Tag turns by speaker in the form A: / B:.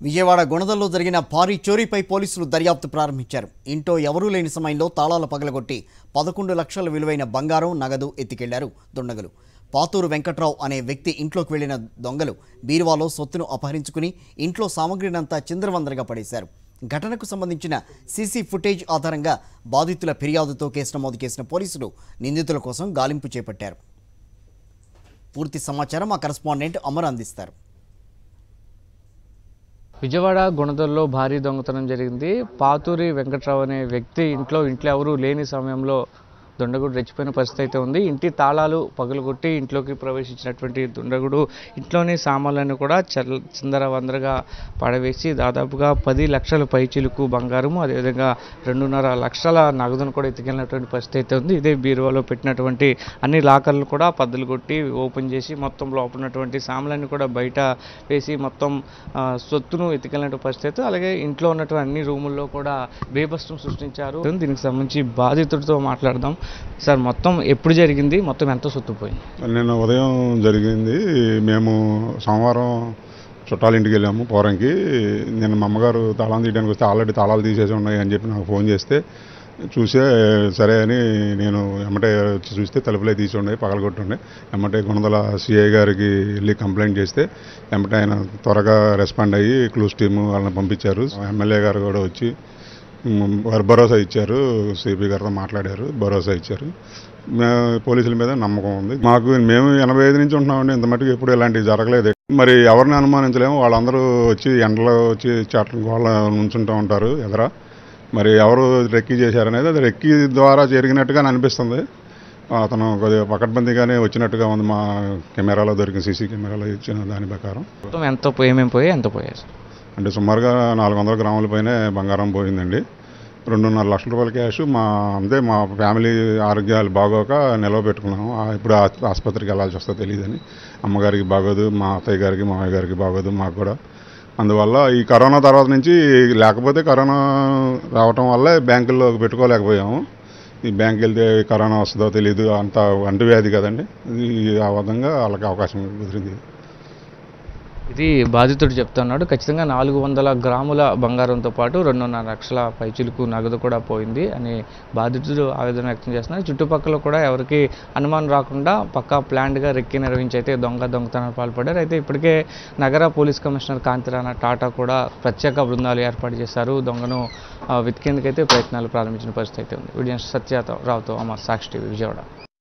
A: విజయవాడ గుణదల్లో జరిగిన భారీ చోరీపై పోలీసులు దర్యాప్తు ప్రారంభించారు ఇంట్లో ఎవరూ లేని సమయంలో తాళాలు పగలగొట్టి పదకొండు లక్షల విలువైన బంగారం నగదు ఎత్తికెళ్లారు దుండగులు పాతూరు వెంకట్రావు అనే వ్యక్తి ఇంట్లోకి వెళ్లిన దొంగలు బీరువాలో సొత్తును అపహరించుకుని ఇంట్లో సామగ్రినంతా చిందరవందరగా పడేశారు ఘటనకు సంబంధించిన సీసీ ఫుటేజ్ ఆధారంగా బాధితుల ఫిర్యాదుతో కేసు నమోదు చేసిన పోలీసులు నిందితుల కోసం గాలింపు చేపట్టారు పూర్తి సమాచారం మా కరెస్పాండెంట్ అమర్ అందిస్తారు
B: విజయవాడ గుణదల్లో భారీ దొంగతనం జరిగింది పాతూరి వెంకట్రావు అనే వ్యక్తి ఇంట్లో ఇంట్లో ఎవరు లేని సమయంలో దుండగుడు రెచ్చిపోయిన పరిస్థితి అయితే ఉంది ఇంటి తాళాలు పగలగొట్టి ఇంట్లోకి ప్రవేశించినటువంటి దుండగుడు ఇంట్లోని సామాన్లను కూడా చల్ల చిందర వందరగా పడవేసి దాదాపుగా పది లక్షల పైచిలుకు బంగారము అదేవిధంగా రెండున్నర లక్షల నగదును కూడా ఎత్తుకెళ్ళినటువంటి పరిస్థితి అయితే ఉంది ఇదే బీరువాలో పెట్టినటువంటి అన్ని లాకర్లు కూడా పద్దలు కొట్టి ఓపెన్ చేసి మొత్తం లోపల ఉన్నటువంటి సామాన్లన్నీ కూడా బయట వేసి మొత్తం ఆ, సొత్తును ఎత్తుకెళ్ళినటువంటి పరిస్థితి అయితే అలాగే ఇంట్లో ఉన్నటువంటి అన్ని రూముల్లో కూడా బేబస్తం సృష్టించారు దీనికి సంబంధించి బాధితుడితో మాట్లాడదాం సార్ మొత్తం ఎప్పుడు జరిగింది మొత్తం ఎంత సొత్తు పోయింది
C: నిన్న ఉదయం జరిగింది మేము సోమవారం చుట్టాల ఇంటికి వెళ్ళాము పోరంకి నిన్న మా అమ్మగారు తాళం తీయడానికి వస్తే ఆల్రెడీ తాళాలు తీసేసి ఉన్నాయి అని చెప్పి నాకు ఫోన్ చేస్తే చూసే సరే అని నేను ఎమ్మటే వచ్చి చూస్తే తలుపులే తీసి ఉన్నాయి పగలగొట్టుండే ఎమ్మటే గుణదల సిఐ గారికి వెళ్ళి కంప్లైంట్ చేస్తే ఎమ్మటే ఆయన త్వరగా రెస్పాండ్ అయ్యి క్లూస్ టీమ్ వాళ్ళని పంపించారు ఎమ్మెల్యే గారు కూడా వచ్చి మ్, వారు భరోసా ఇచ్చారు సిపి గారితో మాట్లాడారు భరోసా ఇచ్చారు మే- పోలీసుల మీద నమ్మకం ఉంది మాకు మేము ఎనభై ఐదు నుంచి ఉంటున్నామండి ఇంత మటుకు ఎప్పుడు ఇలాంటివి జరగలేదు మరి ఎవరిని అనుమానించలేము వాళ్ళందరూ వచ్చి ఎండలో వచ్చి చాట్ల వాళ్ళ నుంచుంటూ ఉంటారు ఎదర మరి ఎవరు రెక్కి చేశారనేది అది రెక్కి ద్వారా జరిగినట్టుగా అనిపిస్తుంది అతను కొద్దిగా పకడ్బందీగానే వచ్చినట్టుగా ఉంది మా కెమెరాలో దొరికిన సీసీ కెమెరాలో ఇచ్చిన దాని ప్రకారం
B: మొత్తం ఎంత పోయి ఏమేమి పోయి ఎంత పోయాయి సార్
C: అంటే సుమారుగా నాలుగు వందల గ్రాముల పైనే బంగారం పోయిందండి రెండున్నర లక్షల రూపాయల క్యాష్ మా అంతే మా ఫ్యామిలీ ఆరోగ్యాలు బాగోక నిల్వ పెట్టుకున్నాము ఆ, ఇప్పుడు ఆ- ఆసుపత్రికి వెళ్ళాల్సి వస్తుందో తెలియదని అమ్మగారికి బాగోదు మా అత్తయ్య గారికి మామయ్య గారికి బాగోదు మాకు కూడా అందువల్ల ఈ కరోనా తర్వాత నుంచి లేకపోతే కరోనా రావటం వల్ల బ్యాంకుల్లో పెట్టుకోలేకపోయాము ఈ బ్యాంక్ వెళ్తే కరోనా వస్తుందో తెలియదు అంత అంటువ్యాధి కదండి ఇది ఆ విధంగా వాళ్ళకి అవకాశం కుదిరింది
B: ఇది బాధితుడు చెప్తున్నాడు ఖచ్చితంగా నాలుగు వందల గ్రాముల బంగారంతో పాటు రెండున్నర లక్షల పైచిలుకు నగదు కూడా పోయింది అని బాధితుడు ఆవేదన వ్యక్తం చేస్తున్నారు చుట్టుపక్కల కూడా ఎవరికి అనుమానం రాకుండా పక్కా ప్లాన్డ్గా రెక్కి నిర్వహించి అయితే దొంగ దొంగతనాలు పాల్పడ్డారు అయితే ఇప్పటికే నగర పోలీస్ కమిషనర్ కాంతిరాణ టాటా కూడా ప్రత్యేక బృందాలు ఏర్పాటు చేశారు దొంగను ఆ, వెతికేందుకైతే ప్రయత్నాలు ప్రారంభించిన పరిస్థితి అయితే ఉంది వీడియో సత్యరావుతో అమర్ సాక్షి టీవీ విజయవాడ